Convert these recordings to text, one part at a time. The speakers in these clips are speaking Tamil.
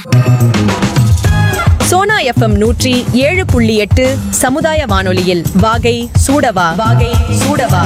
சோனா எஃப்எம் நூற்றி ஏழு புள்ளி எட்டு சமுதாய வானொலியில் வாகை சூடவா வாகை சூடவா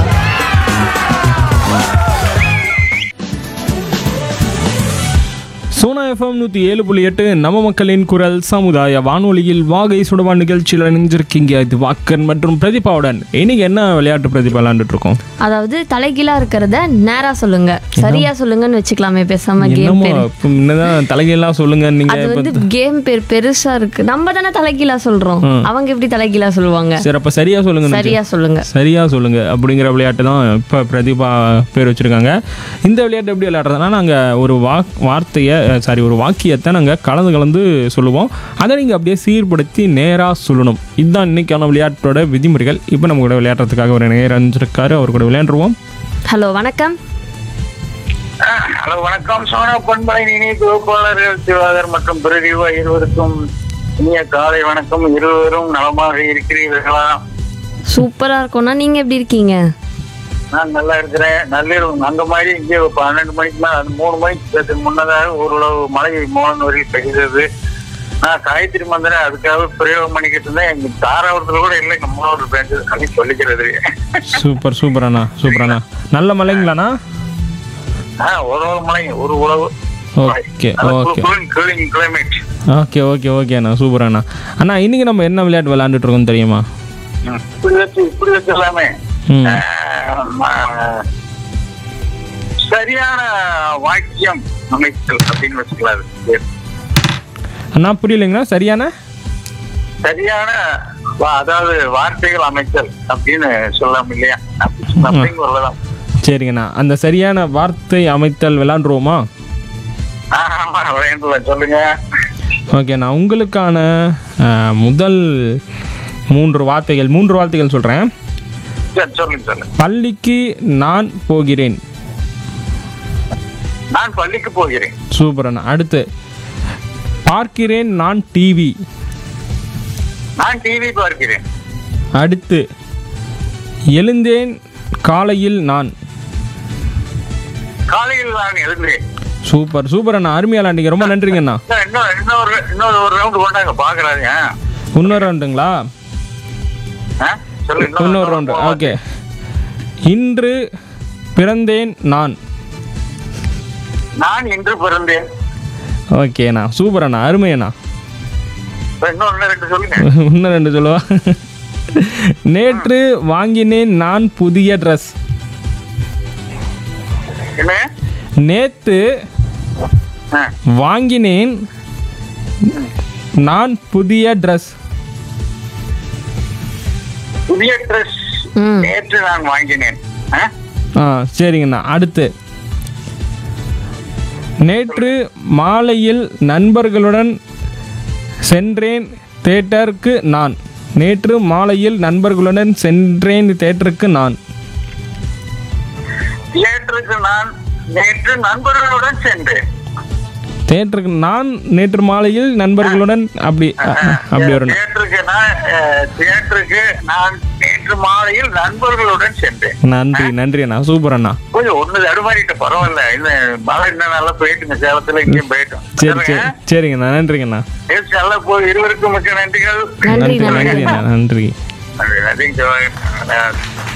சோனா எஃப்எம் நூற்றி ஏழு புள்ளி எட்டு நம்ம மக்களின் குரல் சமுதாய வானொலியில் வாகை சுடவா நிகழ்ச்சியில் இணைஞ்சிருக்கீங்க இது வாக்கன் மற்றும் பிரதீபாவுடன் இன்னைக்கு என்ன விளையாட்டு பிரதீபா விளையாண்டுட்டு இருக்கோம் அதாவது தலைகீழா இருக்கிறத நேரா சொல்லுங்க சரியா சொல்லுங்கன்னு வச்சுக்கலாமே பேசாம கேம் என்னமோ பேர் இப்போ முன்னதான் தலைகெல்லாம் சொல்லுங்க நீங்க அது வந்து இப்ப- கேம் பேர் பெருசா இருக்கு நம்ம தானே தலைகீழா சொல்றோம் அவங்க எப்படி தலைகீழா சொல்லுவாங்க சரி அப்ப சரியா சொல்லுங்க சரியா சொல்லுங்க சரியா சொல்லுங்க அப்படிங்கிற விளையாட்டு தான் இப்போ பிரதீபா பேர் வச்சிருக்காங்க இந்த விளையாட்டு எப்படி விளையாடுறதுனா நாங்கள் ஒரு வா வார்த்தையை சாரி ஒரு வாக்கியத்தை நாங்கள் கலந்து கலந்து சொல்லுவோம் அதை நீங்கள் அப்படியே சீர்படுத்தி நேராக சொல்லணும் இதுதான் இன்னைக்கான விளையாட்டோட விதிமுறைகள் இப்போ நம்ம கூட விளையாடுறதுக்காக ஒரு நேரம் இருந்திருக்காரு அவர் கூட விளையாண்டுருவோம் ஹலோ வணக்கம் ஹலோ வணக்கம் சோனா பண்பலை இணைய தொகுப்பாளர்கள் சிவாகர் மற்றும் பிரதீபா இருவருக்கும் இனிய காலை வணக்கம் இருவரும் நலமாக இருக்கிறீர்களா சூப்பரா இருக்கும்னா நீங்க எப்படி இருக்கீங்க நான் நல்லா இருக்கிறேன் நள்ளிரவு அந்த மாதிரி இங்கே பன்னெண்டு மணிக்கு மேல அந்த மூணு மணிக்கு பேசுறதுக்கு முன்னதாக ஓரளவு மழை மோகன் வரையில் பெய்தது நான் காயத்ரி மந்திரம் அதுக்காக பிரயோகம் பண்ணிக்கிட்டு இருந்தேன் எங்க தாராவரத்துல கூட இல்லை எங்க மூணாவது பேஞ்சது அப்படின்னு சொல்லிக்கிறது சூப்பர் சூப்பர் அண்ணா சூப்பர் அண்ணா நல்ல மலைங்களாண்ணா ஆஹ் ஒரு ஒரு மழை ஒரு உழவு okay okay cooling climate okay okay okay அண்ணா சூப்பர் அண்ணா அண்ணா இன்னைக்கு நம்ம என்ன விளையாட்டு விளையாண்டுட்டு இருக்கோம் தெரியுமா இப்படி வச்சு இப்படி வச்சிடலாமே ம் ஆஹ் சரியான வாக்கியம் அமைத்தல் அப்படின்னு வச்சுக்கலாம் அது பேர். அண்ணா புரியலைங்களா சரியான சரியான வா- அதாவது வார்த்தைகள் அமைத்தல் அப்படின்னு சொல்லலாம் இல்லையா அப்படிங்கிறதான் சரிங்கண்ணா அந்த சரியான வார்த்தை அமைத்தல் விளையாண்டுருவோமா ஆமா வேண்டல சொல்லுங்க ஓகேண்ணா உங்களுக்கான அஹ், முதல் மூன்று வார்த்தைகள் மூன்று வார்த்தைகள் சொல்கிறேன் சரி, சொல்லுங்க சொல்லுங்க பள்ளிக்கு நான் போகிறேன் நான் பள்ளிக்கு போகிறேன் சூப்பர் அண்ணா அடுத்து பார்க்கிறேன் நான் டிவி நான் டிவி பார்க்கிறேன் அடுத்து எழுந்தேன் காலையில் நான் காலையில் நான் எழுந்தேன் சூப்பர் சூப்பர் அண்ணா அருமையா விளையாண்டீங்க ரொம்ப நன்றிங்க அண்ணா இன்னும் இன்னொரு இன்னொரு ஒரு ரவுண்ட் கொண்டாங்க பாக்குறாங்க இன்னொரு ரவுண்டுங்களா சொல்லு இன்னொரு ரவுண்டு ஓகே இன்று பிறந்தேன் நான் நான் இன்று பிறந்தேன் ஓகேண்ணா சூப்பர் அண்ணா அருமையண்ணா இப்ப இன்னொன்னு ரெண்டு சொல்லுங்க இன்னும் ரெண்டு சொல்லுவா நேற்று வாங்கினேன் நான் புதிய ட்ரெஸ் என்ன நேத்து ஆ, வாங்கினேன் நான் புதிய ட்ரெஸ் புதிய ட்ரெஸ் ம் நேற்று நான் வாங்கினேன் ஆ? ஆ சரிங்கண்ணா அடுத்து நேற்று மாலையில் நண்பர்களுடன் சென்றேன் தேட்டருக்கு நான் நேற்று மாலையில் நண்பர்களுடன் சென்றேன் தேட்டருக்கு நான் தியேட்டருக்கு நான் நேற்று நண்பர்களுடன் சென்றேன் தேட்டருக்கு நான் நேற்று மாலையில் நண்பர்களுடன் அப்படி அ, அ, அப்படி வரணும் தியேட்டருக்கு நான் அஹ், தியேட்டருக்கு நான் நேற்று மாலையில் நண்பர்களுடன் சென்றேன் நன்றி நன்றி அண்ணா சூப்பர் அண்ணா கொஞ்சம் ஒண்ணு தடுமாறிட்ட பரவாயில்ல இந்த மழை இன்னும் நல்லா போயிட்டுங்க சேலத்துல இங்கேயும் போயிட்டோம் சரி சரி சரிங்கண்ணா நன்றிங்கண்ணா நிகழ்ச்சி நல்லா போய் இருவருக்கும் மிக்க நன்றிகள் நன்றி நன்றி நன்றி நன்றி அண்ணா நன்றி நன்றி நன்றிங்க சிவா.